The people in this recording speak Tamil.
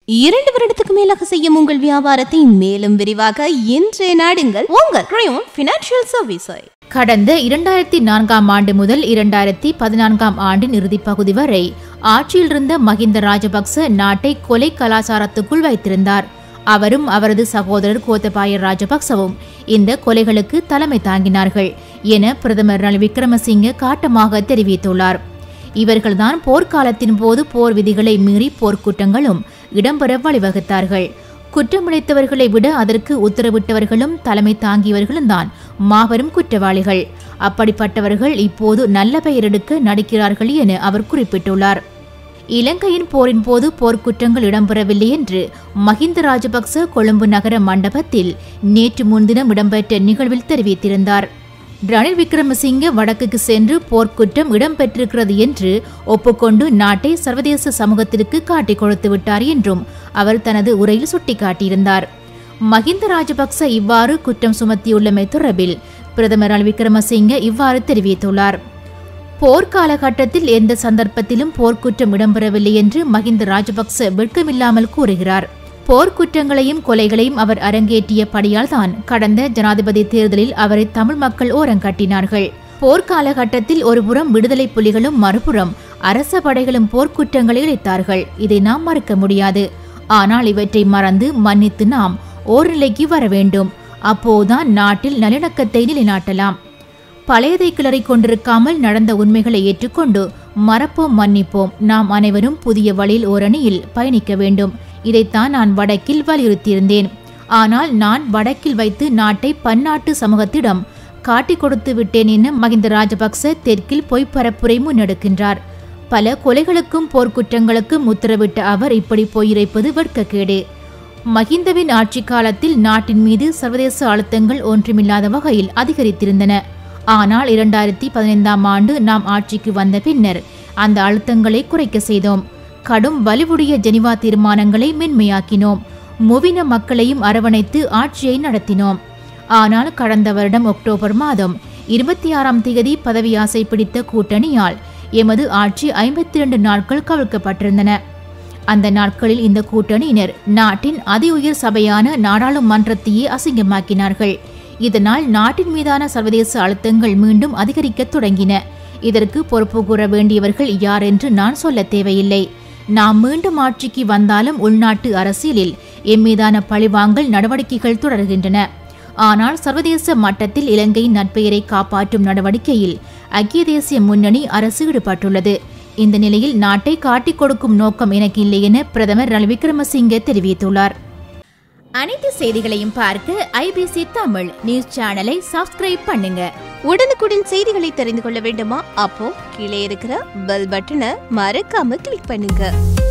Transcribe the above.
இரண்டு வருடத்துக்கு மேலாக செய்யும் உங்கள் வியாபாரத்தை மேலும் விரிவாக இன்றைய நாடுங்கள் உங்கள் கிரயோன் பினான்சியல் சர்வீஸை கடந்த இரண்டாயிரத்தி நான்காம் ஆண்டு முதல் இரண்டாயிரத்தி பதினான்காம் ஆண்டின் இறுதிப் பகுதி வரை ஆட்சியில் இருந்த மஹிந்த ராஜபக்ச நாட்டை கொலை கலாச்சாரத்துக்குள் வைத்திருந்தார் அவரும் அவரது சகோதரர் கோத்தபாய ராஜபக்சவும் இந்த கொலைகளுக்கு தலைமை தாங்கினார்கள் என பிரதமர் ரணில் விக்ரமசிங்க காட்டமாக தெரிவித்துள்ளார் இவர்கள்தான் போர்க்காலத்தின் போது போர் விதிகளை மீறி போர்க்குற்றங்களும் இடம்பெற வழிவகுத்தார்கள் குற்றமுடைத்தவர்களை விட அதற்கு உத்தரவிட்டவர்களும் தலைமை தாங்கியவர்களும் தான் மாபெரும் குற்றவாளிகள் அப்படிப்பட்டவர்கள் இப்போது நல்ல பெயர் எடுக்க நடிக்கிறார்கள் என அவர் குறிப்பிட்டுள்ளார் இலங்கையின் போரின் போது போர்க்குற்றங்கள் இடம்பெறவில்லை என்று மஹிந்த ராஜபக்ச கொழும்பு நகர மண்டபத்தில் நேற்று முன்தினம் இடம்பெற்ற நிகழ்வில் தெரிவித்திருந்தார் ரணில் விக்ரமசிங்க வடக்குக்கு சென்று போர்க்குற்றம் இடம்பெற்றிருக்கிறது என்று ஒப்புக்கொண்டு நாட்டை சர்வதேச சமூகத்திற்கு காட்டிக் கொடுத்து விட்டார் என்றும் அவர் தனது உரையில் சுட்டிக்காட்டியிருந்தார் மஹிந்த ராஜபக்ச இவ்வாறு குற்றம் சுமத்தியுள்ளமை தொடர்பில் பிரதமர் ரணில் விக்ரமசிங்க இவ்வாறு தெரிவித்துள்ளார் போர்க்காலகட்டத்தில் எந்த சந்தர்ப்பத்திலும் போர்க்குற்றம் இடம்பெறவில்லை என்று மஹிந்த ராஜபக்ச வெட்கமில்லாமல் கூறுகிறார் போர்க்குற்றங்களையும் கொலைகளையும் அவர் அரங்கேற்றிய படியால் தான் கடந்த ஜனாதிபதி தேர்தலில் அவரை தமிழ் மக்கள் ஓரங்கட்டினார்கள் போர்க்காலகட்டத்தில் ஒருபுறம் விடுதலை புலிகளும் மறுபுறம் அரச படைகளும் போர்க்குற்றங்களை இழைத்தார்கள் இதை நாம் மறுக்க முடியாது ஆனால் இவற்றை மறந்து மன்னித்து நாம் ஓர்நிலைக்கு வர வேண்டும் அப்போதுதான் நாட்டில் நல்லிணக்கத்தை நிலைநாட்டலாம் பழையதை கிளறி கொண்டிருக்காமல் நடந்த உண்மைகளை ஏற்றுக்கொண்டு மறப்போம் மன்னிப்போம் நாம் அனைவரும் புதிய வழியில் ஓரணியில் பயணிக்க வேண்டும் இதைத்தான் நான் வடக்கில் வலியுறுத்தியிருந்தேன் ஆனால் நான் வடக்கில் வைத்து நாட்டை பன்னாட்டு சமூகத்திடம் காட்டிக் கொடுத்து விட்டேன் என மகிந்த ராஜபக்ச தெற்கில் பொய்ப் பரப்புரை முன்னெடுக்கின்றார் பல கொலைகளுக்கும் போர்க்குற்றங்களுக்கும் உத்தரவிட்ட அவர் இப்படி பொய்யுரைப்பது வெட்கக்கேடு மகிந்தவின் ஆட்சி காலத்தில் நாட்டின் மீது சர்வதேச அழுத்தங்கள் ஒன்றுமில்லாத வகையில் அதிகரித்திருந்தன ஆனால் இரண்டாயிரத்தி பதினைந்தாம் ஆண்டு நாம் ஆட்சிக்கு வந்த பின்னர் அந்த அழுத்தங்களை குறைக்க செய்தோம் கடும் வலிவுடைய ஜெனிவா தீர்மானங்களை மென்மையாக்கினோம் முவின மக்களையும் அரவணைத்து ஆட்சியை நடத்தினோம் ஆனால் கடந்த வருடம் அக்டோபர் மாதம் இருபத்தி ஆறாம் தேதி பதவி ஆசை பிடித்த கூட்டணியால் எமது ஆட்சி ஐம்பத்தி இரண்டு நாட்கள் கவிழ்க்கப்பட்டிருந்தன அந்த நாட்களில் இந்த கூட்டணியினர் நாட்டின் அதி உயர் சபையான நாடாளுமன்றத்தையே அசிங்கமாக்கினார்கள் இதனால் நாட்டின் மீதான சர்வதேச அழுத்தங்கள் மீண்டும் அதிகரிக்கத் தொடங்கின இதற்கு பொறுப்பு கூற வேண்டியவர்கள் யார் என்று நான் சொல்ல தேவையில்லை நாம் மீண்டும் ஆட்சிக்கு வந்தாலும் உள்நாட்டு அரசியலில் எம் மீதான பழிவாங்கல் நடவடிக்கைகள் தொடர்கின்றன ஆனால் சர்வதேச மட்டத்தில் இலங்கையின் நட்பெயரை காப்பாற்றும் நடவடிக்கையில் ஐக்கிய தேசிய முன்னணி அரசு ஈடுபட்டுள்ளது இந்த நிலையில் நாட்டை காட்டிக் கொடுக்கும் நோக்கம் எனக்கு இல்லை என பிரதமர் ரணில் விக்ரமசிங்கே தெரிவித்துள்ளார் அனைத்து செய்திகளையும் பார்க்க ஐபிசி தமிழ் நியூஸ் சேனலை சப்ஸ்கிரைப் பண்ணுங்க உடனுக்குடன் செய்திகளை தெரிந்து கொள்ள வேண்டுமா அப்போ கீழே இருக்கிற பெல் பட்டனை மறக்காம கிளிக் பண்ணுங்க